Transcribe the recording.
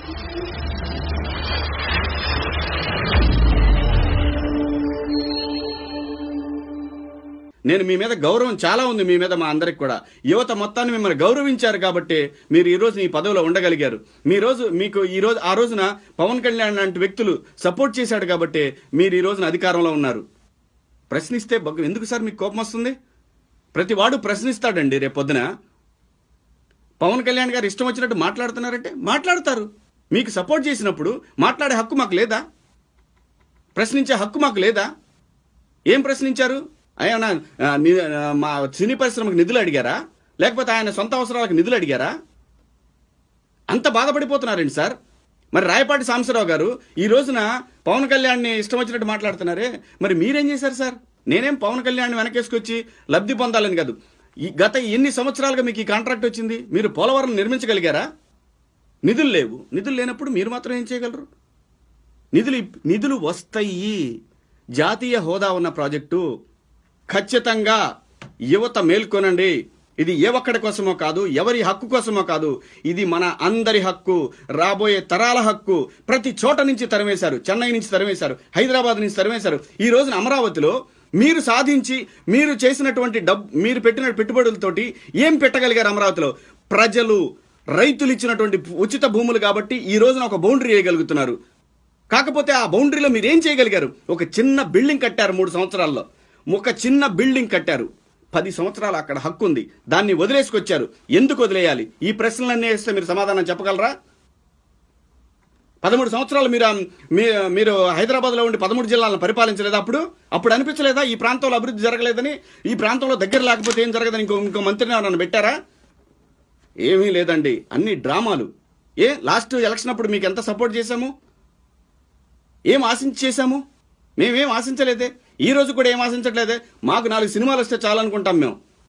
నేను మీ మీద గౌరవం చాలా ఉంది మీ మీద మా అందరికి కూడా యువత మొత్తాన్ని మిమ్మల్ని గౌరవించారు కాబట్టి మీరు ఈ రోజు ఈ పదవిలో ఉండగలిగారు మీ రోజు మీకు ఈ రోజు ఆ రోజున పవన్ కళ్యాణ్ లాంటి వ్యక్తులు సపోర్ట్ చేశాడు కాబట్టి మీరు ఈ రోజున అధికారంలో ఉన్నారు ప్రశ్నిస్తే బగ్గు ఎందుకు సార్ మీకు కోపం వస్తుంది ప్రతి వాడు ప్రశ్నిస్తాడండి రేపొద్దున పవన్ కళ్యాణ్ గారు ఇష్టం వచ్చినట్టు మాట్లాడుతున్నారంటే మాట్లాడతారు మీకు సపోర్ట్ చేసినప్పుడు మాట్లాడే హక్కు మాకు లేదా ప్రశ్నించే హక్కు మాకు లేదా ఏం ప్రశ్నించారు ఆయన ఆ, ని- ఆ, మా సినీ పరిశ్రమకు నిధులు అడిగారా లేకపోతే ఆయన సొంత అవసరాలకు నిధులు అడిగారా అంత బాధపడిపోతున్నారండి సార్ మరి రాయపాటి సాంబశివరావు గారు ఈ రోజున పవన్ కళ్యాణ్ని ఇష్టం వచ్చినట్టు మాట్లాడుతున్నారే మరి మీరేం చేశారు సార్ నేనేం పవన్ కళ్యాణ్ వెనకేసుకొచ్చి లబ్ధి పొందాలని కాదు ఈ గత ఎన్ని సంవత్సరాలుగా మీకు ఈ కాంట్రాక్ట్ వచ్చింది మీరు పోలవరం నిర్మించగలిగారా నిధులు లేవు నిధులు లేనప్పుడు మీరు మాత్రం ఏం చేయగలరు నిధులు ఇప్- నిధులు వస్తాయి జాతీయ హోదా ఉన్న ప్రాజెక్టు ఖచ్చితంగా యువత మేల్కొనండి ఇది ఏ ఒక్కడి కోసమో కాదు ఎవరి హక్కు కోసమో కాదు ఇది మన అందరి హక్కు రాబోయే తరాల హక్కు ప్రతి చోట నుంచి తరిమేశారు చెన్నై నుంచి తరిమేశారు హైదరాబాద్ నుంచి తరిమేశారు ఈ రోజున అమరావతిలో మీరు సాధించి మీరు చేసినటువంటి డబ్ మీరు పెట్టిన పెట్టుబడులతోటి ఏం పెట్టగలిగారు అమరావతిలో ప్రజలు రైతులు ఇచ్చినటువంటి ఉచిత భూములు కాబట్టి ఈ రోజున ఒక బౌండరీ వేయగలుగుతున్నారు కాకపోతే ఆ బౌండరీలో మీరు ఏం చేయగలిగారు ఒక చిన్న బిల్డింగ్ కట్టారు మూడు సంవత్సరాల్లో ఒక చిన్న బిల్డింగ్ కట్టారు పది సంవత్సరాలు అక్కడ హక్కు ఉంది దాన్ని వదిలేసుకొచ్చారు ఎందుకు వదిలేయాలి ఈ ప్రశ్నలన్నీ వేస్తే మీరు సమాధానం చెప్పగలరా పదమూడు సంవత్సరాలు మీరు ఆ- మీ- మీరు హైదరాబాద్లో ఉండి పదమూడు జిల్లాలను పరిపాలించలేదా అప్పుడు అప్పుడు అనిపించలేదా ఈ ప్రాంతంలో అభివృద్ధి జరగలేదని ఈ ప్రాంతంలో దగ్గర లేకపోతే ఏం జరగదని ఇంకో ఇంకో మంత్రిని ఎవరన్నా పెట్టారా ఏమీ లేదండి అన్ని డ్రామాలు ఏ లాస్ట్ ఎలక్షన్ అప్పుడు మీకు ఎంత సపోర్ట్ చేశాము ఏం ఆశించి చేశాము మేమేం ఆశించలేదే ఈ రోజు కూడా ఏం ఆశించట్లేదే మాకు నాలుగు సినిమాలు వస్తే చాలనుకుంటాం మేము